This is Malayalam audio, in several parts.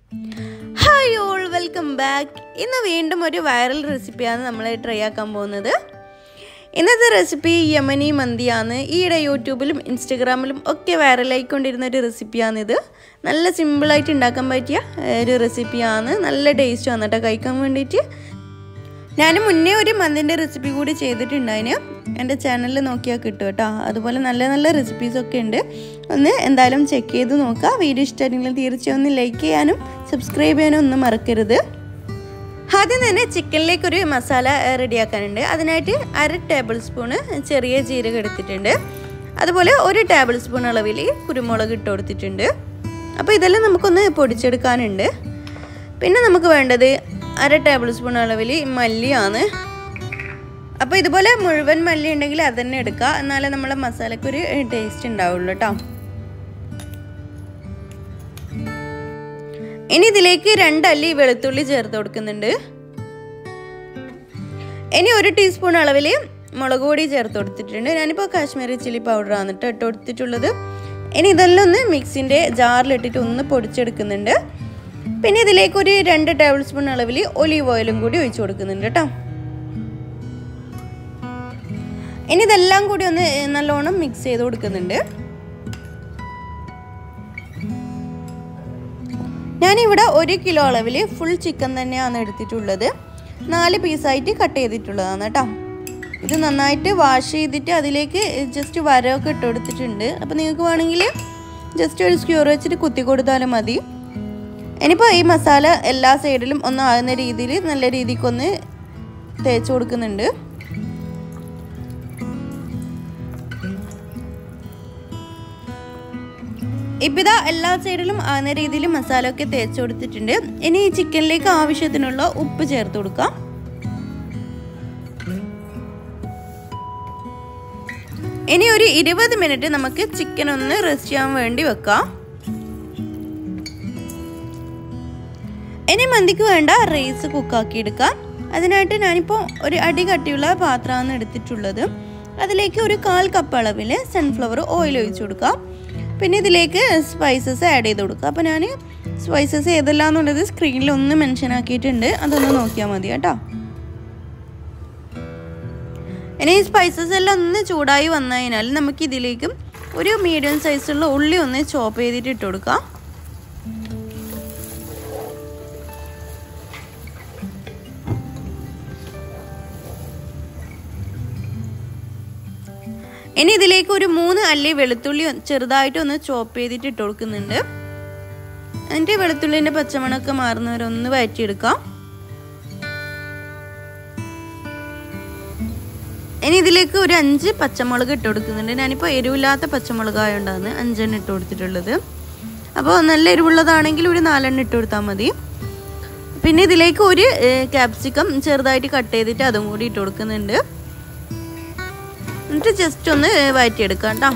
ഹായ് ഓൾ വെൽക്കം ബാക്ക് ഇന്ന് വീണ്ടും ഒരു വൈറൽ റെസിപ്പിയാണ് നമ്മൾ ട്രൈ ആക്കാൻ പോകുന്നത് ഇന്നത്തെ റെസിപ്പി യമനി മന്തിയാണ് ഈയിടെ യൂട്യൂബിലും ഇൻസ്റ്റഗ്രാമിലും ഒക്കെ വൈറലായിക്കൊണ്ടിരുന്ന ഒരു റെസിപ്പിയാണിത് നല്ല സിമ്പിളായിട്ട് ഉണ്ടാക്കാൻ പറ്റിയ ഏഹ്, ഒരു റെസിപ്പിയാണ് നല്ല ടേസ്റ്റ് ആണ് കേട്ടോ കഴിക്കാൻ വേണ്ടിയിട്ട് ഞാൻ മുന്നേ ഒരു മന്തിൻ്റെ റെസിപ്പി കൂടി ചെയ്തിട്ടുണ്ടായിന് എൻ്റെ ചാനലിൽ നോക്കിയാൽ കിട്ടും കേട്ടോ അതുപോലെ നല്ല നല്ല റെസിപ്പീസൊക്കെ ഉണ്ട് ഒന്ന് എന്തായാലും ചെക്ക് ചെയ്ത് നോക്കുക വീഡിയോ ഇഷ്ടമായിരുന്നെങ്കിൽ തീർച്ചയായും ഒന്ന് ലൈക്ക് ചെയ്യാനും സബ്സ്ക്രൈബ് ചെയ്യാനും ഒന്നും മറക്കരുത് ആദ്യം തന്നെ ചിക്കനിലേക്ക് ഒരു മസാല റെഡിയാക്കാനുണ്ട് അതിനായിട്ട് അര ടേബിൾ സ്പൂണ് ചെറിയ ജീരകം എടുത്തിട്ടുണ്ട് അതുപോലെ ഒരു ടേബിൾ സ്പൂൺ അളവിൽ കുരുമുളക് ഇട്ട് കൊടുത്തിട്ടുണ്ട് അപ്പോൾ ഇതെല്ലാം നമുക്കൊന്ന് പൊടിച്ചെടുക്കാനുണ്ട് പിന്നെ നമുക്ക് വേണ്ടത് അര ടേബിൾ സ്പൂൺ അളവിൽ മല്ലിയാണ് അപ്പോൾ ഇതുപോലെ മുഴുവൻ മല്ലി ഉണ്ടെങ്കിൽ അത് തന്നെ എടുക്കുക എന്നാലേ നമ്മളെ മസാലയ്ക്ക് ഒരു ടേസ്റ്റ് ഉണ്ടാവുള്ളൂ കേട്ടോ ഇനി ഇതിലേക്ക് രണ്ടല്ലി വെളുത്തുള്ളി ചേർത്ത് കൊടുക്കുന്നുണ്ട് ഇനി ഒരു ടീസ്പൂൺ അളവിൽ മുളക് പൊടി ചേർത്ത് കൊടുത്തിട്ടുണ്ട് ഞാനിപ്പോൾ കാശ്മീരി ചില്ലി പൗഡറാണ് കേട്ടോ ഇട്ട് കൊടുത്തിട്ടുള്ളത് ഇനി ഇതെല്ലാം ഒന്ന് മിക്സിൻ്റെ ജാറിലിട്ടിട്ട് ഒന്ന് പൊടിച്ചെടുക്കുന്നുണ്ട് പിന്നെ ഇതിലേക്ക് ഒരു രണ്ട് ടേബിൾ സ്പൂൺ അളവിൽ ഒലീവ് ഓയിലും കൂടി ഒഴിച്ചു കൊടുക്കുന്നുണ്ട് കേട്ടോ ഇനി ഇതെല്ലാം കൂടി ഒന്ന് നല്ലോണം മിക്സ് ചെയ്ത് കൊടുക്കുന്നുണ്ട് ഞാനിവിടെ ഒരു കിലോ അളവിൽ ഫുൾ ചിക്കൻ തന്നെയാണ് എടുത്തിട്ടുള്ളത് നാല് പീസായിട്ട് കട്ട് ചെയ്തിട്ടുള്ളതാണ് കേട്ടോ ഇത് നന്നായിട്ട് വാഷ് ചെയ്തിട്ട് അതിലേക്ക് ജസ്റ്റ് വരമൊക്കെ ഇട്ട് കൊടുത്തിട്ടുണ്ട് അപ്പോൾ നിങ്ങൾക്ക് വേണമെങ്കിൽ ജസ്റ്റ് ഒരു സ്ക്യൂർ വെച്ചിട്ട് കുത്തി കൊടുത്താലും മതി ഇനിയിപ്പോൾ ഈ മസാല എല്ലാ സൈഡിലും ഒന്ന് ആകുന്ന രീതിയിൽ നല്ല രീതിക്കൊന്ന് തേച്ച് കൊടുക്കുന്നുണ്ട് ഇപ്പം ഇതാ എല്ലാ സൈഡിലും ആകുന്ന രീതിയിൽ മസാല ഒക്കെ തേച്ച് കൊടുത്തിട്ടുണ്ട് ഇനി ഈ ചിക്കനിലേക്ക് ആവശ്യത്തിനുള്ള ഉപ്പ് ചേർത്ത് കൊടുക്കാം ഇനി ഒരു ഇരുപത് മിനിറ്റ് നമുക്ക് ചിക്കൻ ഒന്ന് റെസ്റ്റ് ചെയ്യാൻ വേണ്ടി വെക്കാം ഇനി മന്തിക്ക് വേണ്ട റൈസ് കുക്കാക്കി എടുക്കാം അതിനായിട്ട് ഞാനിപ്പോൾ ഒരു അടി കട്ടിയുള്ള പാത്രമാണ് എടുത്തിട്ടുള്ളത് അതിലേക്ക് ഒരു കാൽ കപ്പ് അളവിൽ സൺഫ്ലവർ ഓയിൽ ഒഴിച്ചു കൊടുക്കാം പിന്നെ ഇതിലേക്ക് സ്പൈസസ് ആഡ് ചെയ്ത് കൊടുക്കുക അപ്പോൾ ഞാൻ സ്പൈസസ് ഏതെല്ലാം എന്നുള്ളത് സ്ക്രീനിൽ ഒന്ന് മെൻഷൻ ആക്കിയിട്ടുണ്ട് അതൊന്ന് നോക്കിയാൽ മതി കേട്ടോ ഇനി ഈ സ്പൈസസ് എല്ലാം ഒന്ന് ചൂടായി വന്നു കഴിഞ്ഞാൽ നമുക്ക് ഇതിലേക്ക് ഒരു മീഡിയം സൈസുള്ള ഉള്ളി ഒന്ന് ചോപ്പ് ചെയ്തിട്ട് ഇട്ട് കൊടുക്കാം ഇനി ഇതിലേക്ക് ഒരു മൂന്ന് അല്ലി വെളുത്തുള്ളി ചെറുതായിട്ട് ഒന്ന് ചോപ്പ് ചെയ്തിട്ട് ഇട്ട് കൊടുക്കുന്നുണ്ട് എന്നിട്ട് വെളുത്തുള്ളിന്റെ പച്ചമണമൊക്കെ മാറുന്നവരെ ഒന്ന് വഴറ്റിയെടുക്കാം ഇനി ഇതിലേക്ക് ഒരു അഞ്ച് പച്ചമുളക് ഇട്ട് കൊടുക്കുന്നുണ്ട് ഞാനിപ്പോൾ എരിവില്ലാത്ത പച്ചമുളകായോണ്ടാണ് അഞ്ചെണ്ണം ഇട്ട് കൊടുത്തിട്ടുള്ളത് അപ്പോൾ നല്ല എരിവുള്ളതാണെങ്കിൽ ഒരു നാലെണ്ണം ഇട്ട് കൊടുത്താൽ മതി പിന്നെ ഇതിലേക്ക് ഒരു ക്യാപ്സിക്കം ചെറുതായിട്ട് കട്ട് ചെയ്തിട്ട് അതും കൂടി ഇട്ട് കൊടുക്കുന്നുണ്ട് എന്നിട്ട് ജസ്റ്റ് ഒന്ന് വഴറ്റിയെടുക്കാം കേട്ടോ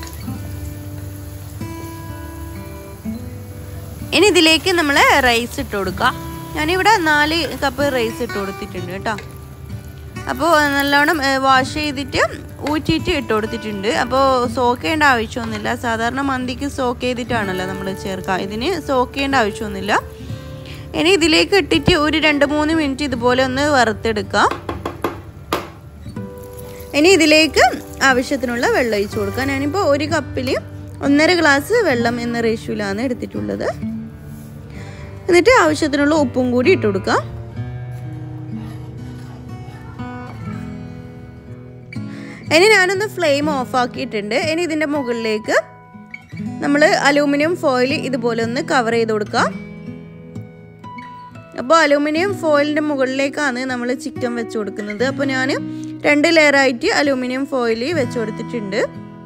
ഇനി ഇതിലേക്ക് നമ്മൾ റൈസ് ഇട്ട് കൊടുക്കാം ഞാനിവിടെ നാല് കപ്പ് റൈസ് ഇട്ട് കൊടുത്തിട്ടുണ്ട് കേട്ടോ അപ്പോൾ നല്ലോണം വാഷ് ചെയ്തിട്ട് ഊറ്റിയിട്ട് ഇട്ട് കൊടുത്തിട്ടുണ്ട് അപ്പോൾ സോക്ക് ചെയ്യേണ്ട ആവശ്യമൊന്നുമില്ല സാധാരണ മന്തിക്ക് സോക്ക് ചെയ്തിട്ടാണല്ലോ നമ്മൾ ചേർക്കുക ഇതിന് സോക്ക് ചെയ്യേണ്ട ആവശ്യമൊന്നുമില്ല ഇനി ഇതിലേക്ക് ഇട്ടിട്ട് ഒരു രണ്ട് മൂന്ന് മിനിറ്റ് ഇതുപോലെ ഒന്ന് വറുത്തെടുക്കാം ഇനി ഇതിലേക്ക് ആവശ്യത്തിനുള്ള വെള്ളം ഒഴിച്ചു കൊടുക്കാം ഞാനിപ്പോൾ ഒരു കപ്പിൽ ഒന്നര ഗ്ലാസ് വെള്ളം എന്ന റേഷ്യോയിലാണ് എടുത്തിട്ടുള്ളത് എന്നിട്ട് ആവശ്യത്തിനുള്ള ഉപ്പും കൂടി ഇട്ട് കൊടുക്കാം ഇനി ഞാനൊന്ന് ഫ്ലെയിം ഓഫ് ആക്കിയിട്ടുണ്ട് ഇനി ഇതിൻ്റെ മുകളിലേക്ക് നമ്മൾ അലൂമിനിയം ഫോയിൽ ഇതുപോലെ ഒന്ന് കവർ ചെയ്ത് കൊടുക്കാം അപ്പോൾ അലൂമിനിയം ഫോയിലിൻ്റെ മുകളിലേക്കാണ് നമ്മൾ ചിക്കൻ വെച്ച് കൊടുക്കുന്നത് അപ്പോൾ ഞാൻ രണ്ട് ലെയറായിട്ട് അലൂമിനിയം ഫോയിൽ വെച്ച് കൊടുത്തിട്ടുണ്ട്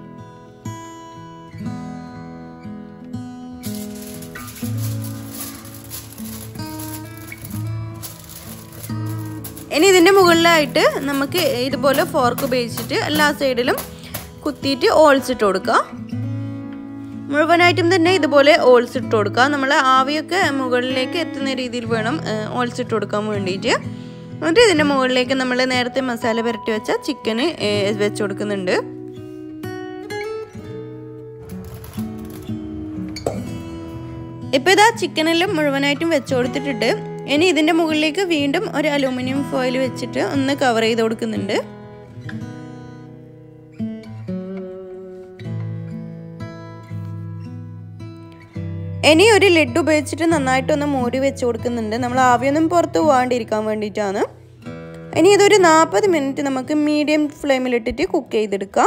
ഇനി ഇതിൻ്റെ മുകളിലായിട്ട് നമുക്ക് ഇതുപോലെ ഫോർക്ക് ഉപയോഗിച്ചിട്ട് എല്ലാ സൈഡിലും കുത്തിയിട്ട് ഓൾസ് ഇട്ട് കൊടുക്കാം മുഴുവനായിട്ടും തന്നെ ഇതുപോലെ ഓൾസ് ഇട്ട് കൊടുക്കുക നമ്മൾ ആവിയൊക്കെ മുകളിലേക്ക് എത്തുന്ന രീതിയിൽ വേണം ഓൾസ് ഇട്ട് കൊടുക്കാൻ വേണ്ടിയിട്ട് എന്നിട്ട് ഇതിൻ്റെ മുകളിലേക്ക് നമ്മൾ നേരത്തെ മസാല പുരട്ടി വെച്ച ചിക്കന് വെച്ച് കൊടുക്കുന്നുണ്ട് ഇപ്പോൾ ഇതാ ചിക്കനെല്ലാം മുഴുവനായിട്ടും വെച്ച് കൊടുത്തിട്ടുണ്ട് ഇനി ഇതിൻ്റെ മുകളിലേക്ക് വീണ്ടും ഒരു അലൂമിനിയം ഫോയിൽ വെച്ചിട്ട് ഒന്ന് കവർ ചെയ്ത് കൊടുക്കുന്നുണ്ട് ഇനി ഒരു ലിഡ് ഉപയോഗിച്ചിട്ട് നന്നായിട്ടൊന്ന് മൂടി വെച്ച് കൊടുക്കുന്നുണ്ട് നമ്മൾ ആവിയൊന്നും പുറത്ത് പോകാണ്ടിരിക്കാൻ വേണ്ടിയിട്ടാണ് ഇനി ഇതൊരു നാൽപ്പത് മിനിറ്റ് നമുക്ക് മീഡിയം ഫ്ലെയിമിലിട്ടിട്ട് കുക്ക് ചെയ്തെടുക്കാം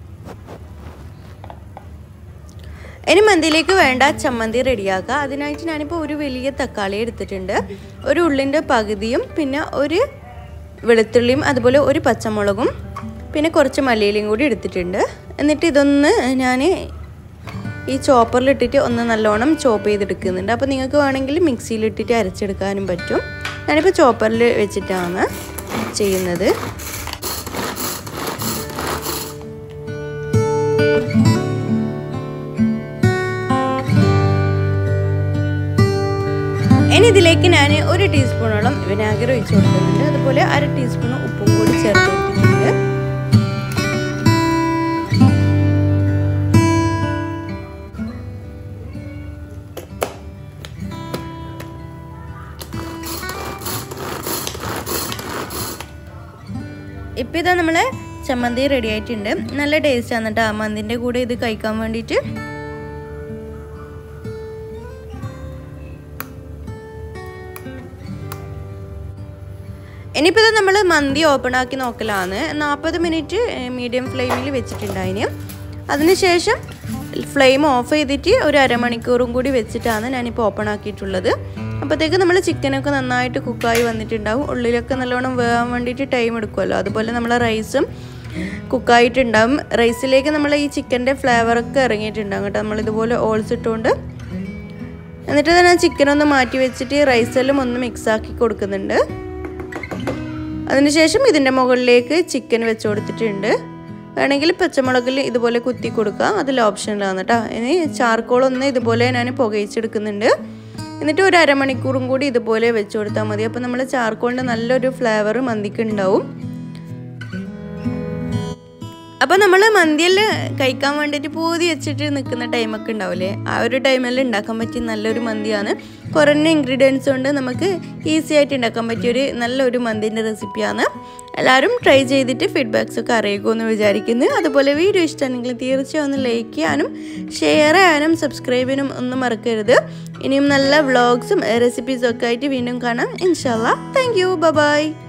ഇനി മന്തിയിലേക്ക് വേണ്ട ചമ്മന്തി റെഡിയാക്കുക അതിനായിട്ട് ഞാനിപ്പോൾ ഒരു വലിയ തക്കാളി എടുത്തിട്ടുണ്ട് ഒരു ഉള്ളിൻ്റെ പകുതിയും പിന്നെ ഒരു വെളുത്തുള്ളിയും അതുപോലെ ഒരു പച്ചമുളകും പിന്നെ കുറച്ച് മല്ലിയിലയും കൂടി എടുത്തിട്ടുണ്ട് എന്നിട്ട് ഇതൊന്ന് ഞാൻ ഈ ചോപ്പറിലിട്ടിട്ട് ഒന്ന് നല്ലോണം ചോപ്പ് ചെയ്തെടുക്കുന്നുണ്ട് അപ്പോൾ നിങ്ങൾക്ക് വേണമെങ്കിൽ മിക്സിയിലിട്ടിട്ട് അരച്ചെടുക്കാനും പറ്റും ഞാനിപ്പോൾ ചോപ്പറിൽ വെച്ചിട്ടാണ് ചെയ്യുന്നത് ഇനി ഇതിലേക്ക് ഞാൻ ഒരു ടീസ്പൂണോളം വിനാഗിരി ഒഴിച്ച് കൊടുക്കുന്നുണ്ട് അതുപോലെ അര ടീസ്പൂൺ ഉപ്പും കൂടി ചേർത്ത് കൊടുത്തിട്ടുണ്ട് ഇപ്പം ഇതാ നമ്മളെ ചമ്മന്തി റെഡി ആയിട്ടുണ്ട് നല്ല ടേസ്റ്റ് ആണ് കേട്ടോ മന്തിൻ്റെ കൂടെ ഇത് കഴിക്കാൻ വേണ്ടിയിട്ട് ഇനിയിപ്പോൾ ഇത് നമ്മൾ മന്തി ഓപ്പൺ ആക്കി നോക്കലാണ് നാൽപ്പത് മിനിറ്റ് മീഡിയം ഫ്ലെയിമിൽ വെച്ചിട്ടുണ്ടായിന് അതിനുശേഷം ഫ്ലെയിം ഓഫ് ചെയ്തിട്ട് ഒരു അരമണിക്കൂറും കൂടി വെച്ചിട്ടാണ് ഞാനിപ്പോൾ ഓപ്പൺ ആക്കിയിട്ടുള്ളത് അപ്പോഴത്തേക്ക് നമ്മൾ ചിക്കനൊക്കെ നന്നായിട്ട് കുക്കായി വന്നിട്ടുണ്ടാവും ഉള്ളിലൊക്കെ നല്ലോണം വേകാൻ വേണ്ടിയിട്ട് ടൈം എടുക്കുമല്ലോ അതുപോലെ നമ്മളെ റൈസും കുക്കായിട്ടുണ്ടാവും റൈസിലേക്ക് നമ്മൾ ഈ ചിക്കൻ്റെ ഫ്ലേവറൊക്കെ ഇറങ്ങിയിട്ടുണ്ടാകും കേട്ടോ നമ്മളിതുപോലെ ഓൾസ് ഇട്ടുകൊണ്ട് എന്നിട്ട് തന്നെ ചിക്കനൊന്ന് മാറ്റി വെച്ചിട്ട് റൈസെല്ലാം ഒന്ന് മിക്സാക്കി കൊടുക്കുന്നുണ്ട് അതിനുശേഷം ഇതിൻ്റെ മുകളിലേക്ക് ചിക്കൻ വെച്ച് കൊടുത്തിട്ടുണ്ട് വേണമെങ്കിൽ പച്ചമുളകിൽ ഇതുപോലെ കുത്തി കൊടുക്കാം അതിൽ ഓപ്ഷനിലാണ് കേട്ടോ ഇനി ചാർക്കോളൊന്ന് ഇതുപോലെ ഞാൻ പുകയിച്ചെടുക്കുന്നുണ്ട് എന്നിട്ട് ഒരു അരമണിക്കൂറും കൂടി ഇതുപോലെ വെച്ച് കൊടുത്താൽ മതി അപ്പോൾ നമ്മൾ ചാർക്കോളിൻ്റെ നല്ലൊരു ഫ്ലേവർ മന്തിക്ക് ഉണ്ടാവും അപ്പോൾ നമ്മൾ മന്തിയിൽ കഴിക്കാൻ വേണ്ടിയിട്ട് പൂതി വെച്ചിട്ട് നിൽക്കുന്ന ടൈമൊക്കെ ഉണ്ടാവില്ലേ ആ ഒരു ടൈമിൽ ഉണ്ടാക്കാൻ പറ്റിയ നല്ലൊരു മന്തിയാണ് കുറഞ്ഞ ഇൻഗ്രീഡിയൻസ് കൊണ്ട് നമുക്ക് ഈസി ആയിട്ട് ഉണ്ടാക്കാൻ പറ്റിയൊരു നല്ലൊരു മന്തിൻ്റെ റെസിപ്പിയാണ് എല്ലാവരും ട്രൈ ചെയ്തിട്ട് ഫീഡ്ബാക്സ് ഒക്കെ അറിയിക്കുമെന്ന് വിചാരിക്കുന്നു അതുപോലെ വീഡിയോ ഇഷ്ടമാണെങ്കിൽ തീർച്ചയായും ഒന്ന് ലൈക്ക് ചെയ്യാനും ഷെയർ ചെയ്യാനും സബ്സ്ക്രൈബ് ചെയ്യാനും ഒന്നും മറക്കരുത് ഇനിയും നല്ല വ്ളോഗ്സും റെസിപ്പീസും ഒക്കെ ആയിട്ട് വീണ്ടും കാണാം ഇൻഷാല്ല താങ്ക് യു ബൈ